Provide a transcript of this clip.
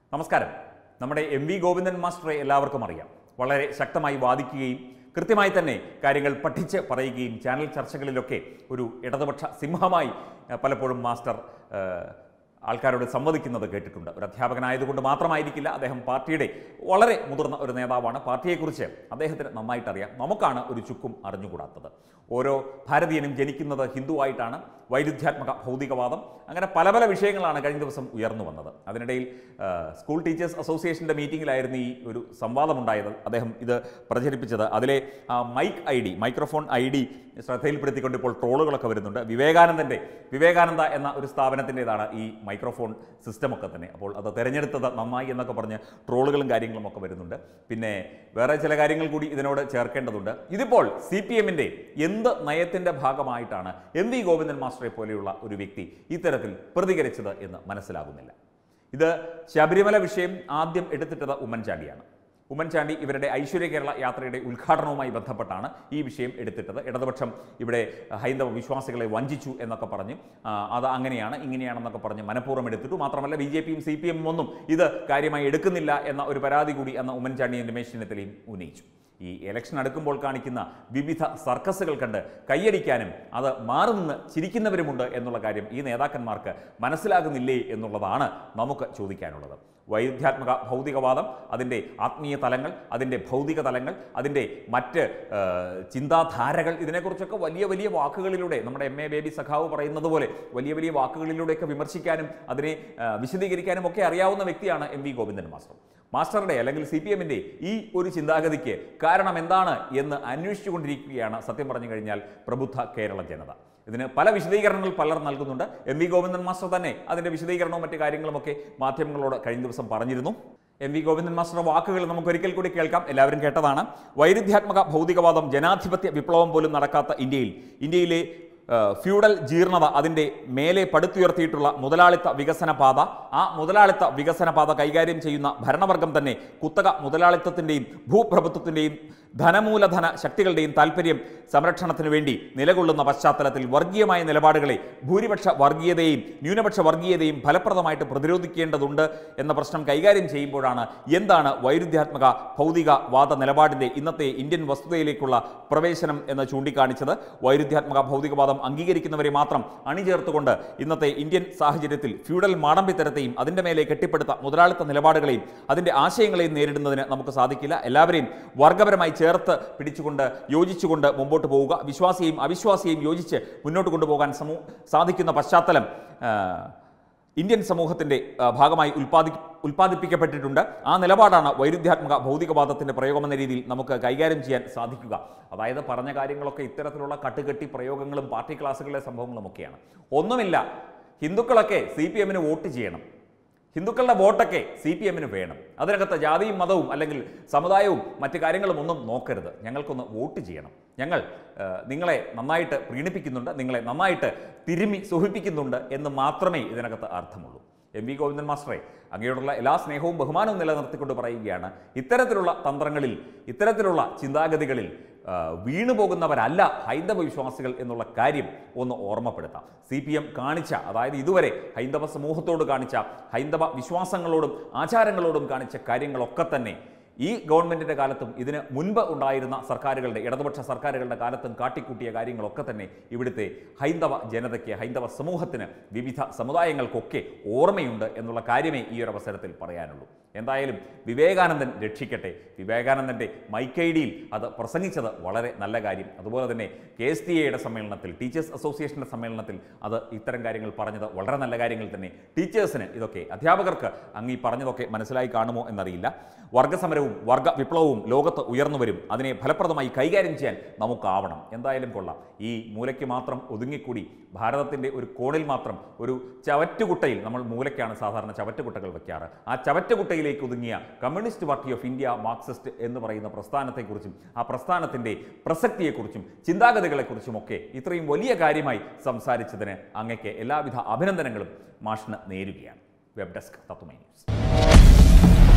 നമസ്കാരം നമ്മുടെ M V Govindan മാസ്റ്ററെ എല്ലാവർക്കും അറിയാം വളരെ ശക്തമായി വാദിക്കുകയും കൃത്യമായി തന്നെ കാര്യങ്ങൾ പഠിച്ച് പറയുകയും ചാനൽ ചർച്ചകളിലൊക്കെ ഒരു ഇടതുപക്ഷ സിംഹമായി അഹ്, പലപ്പോഴും മാസ്റ്റർ അഹ്, ആൾക്കാരോട് സംവദിക്കുന്നത് കേട്ടിട്ടുണ്ട് ഒരു അധ്യാപകനായതുകൊണ്ട് മാത്രമായിരിക്കില്ല അദ്ദേഹം പാർട്ടിയുടെ വളരെ മുതിർന്ന ഒരു നേതാവാണ് പാർട്ടിയെക്കുറിച്ച് അദ്ദേഹത്തിന് നന്നായിട്ട് അറിയാം നമുക്കാണ് ഒരു ചുക്കും അറിഞ്ഞുകൂടാത്തത് ഓരോ ഭാരതീയനും ജനിക്കുന്നത് ഹിന്ദുവായിട്ടാണ് വൈരുദ്ധ്യാത്മക ഭൗതികവാദം അങ്ങനെ പല പല വിഷയങ്ങളാണ് കഴിഞ്ഞ ദിവസം ഉയർന്നു വന്നത് അതിനിടയിൽ ആ, സ്കൂൾ ടീച്ചേഴ്സ് അസോസിയേഷൻ്റെ മീറ്റിംഗിലായിരുന്നു ഈ ഒരു സംവാദമുണ്ടായത് അദ്ദേഹം ഇത് പ്രചരിപ്പിച്ചത് അതിലെ ആ, mic I D microphone I D ശ്രദ്ധയിൽപ്പെടുത്തിക്കൊണ്ട് ഇപ്പോൾ ട്രോളുകളൊക്കെ വരുന്നുണ്ട് വിവേകാനന്ദൻ്റെ വിവേകാനന്ദ എന്ന ഒരു സ്ഥാപനത്തിൻ്റെതാണ് ഈ മൈക്രോഫോൺ സിസ്റ്റമൊക്കെ തന്നെ അപ്പോൾ അത് തിരഞ്ഞെടുത്തത് നന്നായി എന്നൊക്കെ പറഞ്ഞ് ട്രോളുകളും കാര്യങ്ങളും ഒക്കെ വരുന്നുണ്ട് പിന്നെ വേറെ ചില കാര്യങ്ങൾ കൂടി ഇതിനോട് ചേർക്കേണ്ടതുണ്ട് ഇതിപ്പോൾ സി പി എമ്മിൻ്റെ എന്ത് നയത്തിൻ്റെ ഭാഗമായിട്ടാണ് എം വി ഗോവിന്ദൻ മാസ്റ്ററെ പോലെയുള്ള ഒരു വ്യക്തി ഇത്തരത്തിൽ പ്രതികരിച്ചത് എന്ന് മനസ്സിലാകുന്നില്ല ഇത് ശബരിമല വിഷയം ആദ്യം എടുത്തിട്ടത് ഉമ്മൻചാണ്ടിയാണ് ഉമ്മൻചാണ്ടി ഇവരുടെ ഐശ്വര്യ കേരള യാത്രയുടെ ഉദ്ഘാടനവുമായി ബന്ധപ്പെട്ടാണ് ഈ വിഷയം എടുത്തിട്ടത് ഇടതുപക്ഷം ഇവിടെ ഹൈന്ദവ വിശ്വാസികളെ വഞ്ചിച്ചു എന്നൊക്കെ പറഞ്ഞ് ആ, അത് അങ്ങനെയാണ് ഇങ്ങനെയാണെന്നൊക്കെ പറഞ്ഞ് മനഃപൂർവ്വം എടുത്തിട്ടു മാത്രമല്ല ബി ജെ പിയും സി പി എമ്മും ഒന്നും ഇത് കാര്യമായി എടുക്കുന്നില്ല എന്ന ഒരു പരാതി കൂടി അന്ന് ഉമ്മൻചാണ്ടിയും രമേശ് ചെന്നിത്തലയും ഉന്നയിച്ചു ഈ ഇലക്ഷൻ അടുക്കുമ്പോൾ കാണിക്കുന്ന വിവിധ സർക്കസുകൾ കണ്ട് കൈയടിക്കാനും അത് മാറി നിന്ന് ചിരിക്കുന്നവരുമുണ്ട് എന്നുള്ള കാര്യം ഈ നേതാക്കന്മാർക്ക് മനസ്സിലാകുന്നില്ലേ എന്നുള്ളതാണ് നമുക്ക് ചോദിക്കാനുള്ളത് വൈരുദ്ധ്യാത്മക ഭൗതികവാദം അതിൻ്റെ ആത്മീയ തലങ്ങൾ അതിൻ്റെ ഭൗതിക തലങ്ങൾ അതിൻ്റെ മറ്റ് ആ, ചിന്താധാരകൾ ഇതിനെക്കുറിച്ചൊക്കെ വലിയ വലിയ വാക്കുകളിലൂടെ നമ്മുടെ എം എ ബേബി സഖാവ് പറയുന്നത് പോലെ വലിയ വലിയ വാക്കുകളിലൂടെയൊക്കെ വിമർശിക്കാനും അതിനെ ആ, വിശദീകരിക്കാനും ഒക്കെ അറിയാവുന്ന വ്യക്തിയാണ് എം വി ഗോവിന്ദൻ മാസ്റ്റർ മാസ്റ്ററുടെ അല്ലെങ്കിൽ സി പി എമ്മിൻ്റെ ഈ ഒരു ചിന്താഗതിക്ക് കാരണം എന്താണ് എന്ന് അന്വേഷിച്ചുകൊണ്ടിരിക്കുകയാണ് സത്യം പറഞ്ഞു കഴിഞ്ഞാൽ പ്രബുദ്ധ കേരള ജനത ഇതിന് പല വിശദീകരണങ്ങൾ പലർ നൽകുന്നുണ്ട് എം വി ഗോവിന്ദൻ മാസ്റ്റർ തന്നെ അതിൻ്റെ വിശദീകരണവും മറ്റു കാര്യങ്ങളുമൊക്കെ മാധ്യമങ്ങളോട് കഴിഞ്ഞ ദിവസം പറഞ്ഞിരുന്നു എം വി ഗോവിന്ദൻ മാസ്റ്ററുടെ വാക്കുകൾ നമുക്ക് ഒരിക്കൽ കൂടി കേൾക്കാം എല്ലാവരും കേട്ടതാണ് വൈരുദ്ധ്യാത്മക ഭൗതികവാദം ജനാധിപത്യ വിപ്ലവം പോലും നടക്കാത്ത ഇന്ത്യയിൽ ഇന്ത്യയിലെ ഏഹ്, ഫ്യൂഡൽ ജീർണത അതിൻ്റെ മേലെ പടുത്തുയർത്തിയിട്ടുള്ള മുതലാളിത്ത വികസന പാത ആ മുതലാളിത്ത വികസന പാത കൈകാര്യം ചെയ്യുന്ന ഭരണവർഗം തന്നെ കുത്തക മുതലാളിത്തത്തിൻ്റെയും ഭൂപ്രഭുത്വത്തിൻ്റെയും ധനമൂലധന ശക്തികളുടെയും താല്പര്യം സംരക്ഷണത്തിന് വേണ്ടി നിലകൊള്ളുന്ന പശ്ചാത്തലത്തിൽ വർഗീയമായ നിലപാടുകളെ ഭൂരിപക്ഷ വർഗീയതയും ന്യൂനപക്ഷ വർഗീയതയും ഫലപ്രദമായിട്ട് പ്രതിരോധിക്കേണ്ടതുണ്ട് എന്ന പ്രശ്നം കൈകാര്യം ചെയ്യുമ്പോഴാണ് എന്താണ് വൈരുദ്ധ്യാത്മക ഭൗതികവാദ നിലപാടിൻ്റെ ഇന്നത്തെ ഇന്ത്യൻ വസ്തുതയിലേക്കുള്ള പ്രവേശനം എന്ന് ചൂണ്ടിക്കാണിച്ചത് വൈരുദ്ധ്യാത്മക ഭൗതികവാദം അംഗീകരിക്കുന്നവരെ മാത്രം അണിചേർത്തുകൊണ്ട് ഇന്നത്തെ ഇന്ത്യൻ സാഹചര്യത്തിൽ ഫ്യൂഡൽ മാടമ്പിത്തരത്തെയും അതിൻ്റെ മേലെ കെട്ടിപ്പടുത്ത മുതലാളിത്ത നിലപാടുകളെയും അതിൻ്റെ ആശയങ്ങളെയും നേരിടുന്നതിന് നമുക്ക് സാധിക്കില്ല എല്ലാവരെയും വർഗപരമായി ചേർത്ത് പിടിച്ചുകൊണ്ട് യോജിച്ചുകൊണ്ട് മുമ്പോട്ട് പോവുക വിശ്വാസിയെയും അവിശ്വാസിയെയും യോജിച്ച് മുന്നോട്ട് കൊണ്ടുപോകാൻ സമൂ സാധിക്കുന്ന പശ്ചാത്തലം ആ, ഇന്ത്യൻ സമൂഹത്തിൻ്റെ ആ, ഭാഗമായി ഉൽപ്പാദി ഉൽപ്പാദിപ്പിക്കപ്പെട്ടിട്ടുണ്ട് ആ നിലപാടാണ് വൈരുദ്ധ്യാത്മക ഭൗതികവാദത്തിൻ്റെ പ്രയോഗമെന്ന രീതിയിൽ നമുക്ക് കൈകാര്യം ചെയ്യാൻ സാധിക്കുക അതായത് പറഞ്ഞ കാര്യങ്ങളൊക്കെ ഇത്തരത്തിലുള്ള കട്ടുകെട്ടി പ്രയോഗങ്ങളും പാർട്ടി ക്ലാസ്സുകളിലെ സംഭവങ്ങളും ഒക്കെയാണ് ഒന്നുമില്ല ഹിന്ദുക്കളൊക്കെ സി പി എമ്മിന് വോട്ട് ചെയ്യണം ഹിന്ദുക്കളുടെ വോട്ടൊക്കെ സി പി എമ്മിന് വേണം അതിനകത്ത് ജാതിയും മതവും അല്ലെങ്കിൽ സമുദായവും മറ്റു കാര്യങ്ങളും ഒന്നും നോക്കരുത് ഞങ്ങൾക്കൊന്ന് വോട്ട് ചെയ്യണം ഞങ്ങൾ ആ, നിങ്ങളെ നന്നായിട്ട് പ്രീണിപ്പിക്കുന്നുണ്ട് നിങ്ങളെ നന്നായിട്ട് തിരുമി സുഖിപ്പിക്കുന്നുണ്ട് എന്ന് മാത്രമേ ഇതിനകത്ത് അർത്ഥമുള്ളൂ എം വി ഗോവിന്ദൻ മാസ്റ്ററെ അങ്ങയോടുള്ള എല്ലാ സ്നേഹവും ബഹുമാനവും നിലനിർത്തിക്കൊണ്ട് പറയുകയാണ് ഇത്തരത്തിലുള്ള തന്ത്രങ്ങളിൽ ഇത്തരത്തിലുള്ള ചിന്താഗതികളിൽ ആ, വീണു പോകുന്നവരല്ല ഹൈന്ദവ വിശ്വാസികൾ എന്നുള്ള കാര്യം ഒന്ന് ഓർമ്മപ്പെടുത്താം സി പി എം കാണിച്ച അതായത് ഇതുവരെ ഹൈന്ദവ സമൂഹത്തോട് കാണിച്ച ഹൈന്ദവ വിശ്വാസങ്ങളോടും ആചാരങ്ങളോടും കാണിച്ച കാര്യങ്ങളൊക്കെ തന്നെ ഈ ഗവൺമെന്റിന്റെ കാലത്തും ഇതിന് മുൻപ് ഉണ്ടായിരുന്ന സർക്കാരുകളുടെ ഇടതുപക്ഷ സർക്കാരുകളുടെ കാലത്തും കാട്ടിക്കൂട്ടിയ കാര്യങ്ങളൊക്കെ തന്നെ ഇവിടുത്തെ ഹൈന്ദവ ജനതയ്ക്ക് ഹൈന്ദവ സമൂഹത്തിന് വിവിധ സമുദായങ്ങൾക്കൊക്കെ ഓർമ്മയുണ്ട് എന്നുള്ള കാര്യമേ ഈ ഒരു അവസരത്തിൽ പറയാനുള്ളൂ എന്തായാലും വിവേകാനന്ദൻ രക്ഷിക്കട്ടെ വിവേകാനന്ദൻ്റെ മൈക്കൈഡിയിൽ അത് പ്രസംഗിച്ചത് വളരെ നല്ല കാര്യം അതുപോലെ തന്നെ കെ എസ് ടി എയുടെ സമ്മേളനത്തിൽ ടീച്ചേഴ്സ് അസോസിയേഷൻ്റെ സമ്മേളനത്തിൽ അത് ഇത്തരം കാര്യങ്ങൾ പറഞ്ഞത് വളരെ നല്ല കാര്യങ്ങൾ തന്നെ ടീച്ചേഴ്സിന് ഇതൊക്കെ അധ്യാപകർക്ക് അങ്ങ് ഈ പറഞ്ഞതൊക്കെ മനസ്സിലായി കാണുമോ എന്നറിയില്ല വർഗസമരവും വർഗ വിപ്ലവവും ലോകത്ത് ഉയർന്നു വരും അതിനെ ഫലപ്രദമായി കൈകാര്യം ചെയ്യാൻ നമുക്കാവണം എന്തായാലും കൊള്ളാം ഈ മൂലയ്ക്ക് മാത്രം ഒതുങ്ങിക്കൂടി ഭാരതത്തിൻ്റെ ഒരു കോണിൽ മാത്രം ഒരു ചവറ്റുകുട്ടയിൽ നമ്മൾ മൂലയ്ക്കാണ് സാധാരണ ചവറ്റുകുട്ടകൾ വെക്കാറ് ആ ചവറ്റുകുട്ടയിലേക്ക് ഒതുങ്ങിയ communist party of India Marxist എന്ന് പറയുന്ന പ്രസ്ഥാനത്തെക്കുറിച്ചും ആ പ്രസ്ഥാനത്തിൻ്റെ പ്രസക്തിയെക്കുറിച്ചും ചിന്താഗതികളെക്കുറിച്ചും ഒക്കെ ഇത്രയും വലിയ കാര്യമായി സംസാരിച്ചതിന് അങ്ങയ്ക്ക് എല്ലാവിധ അഭിനന്ദനങ്ങളും മാഷിന് നേരുകയാണ് വെബ് ഡെസ്ക് തത്വമൈ ന്യൂസ്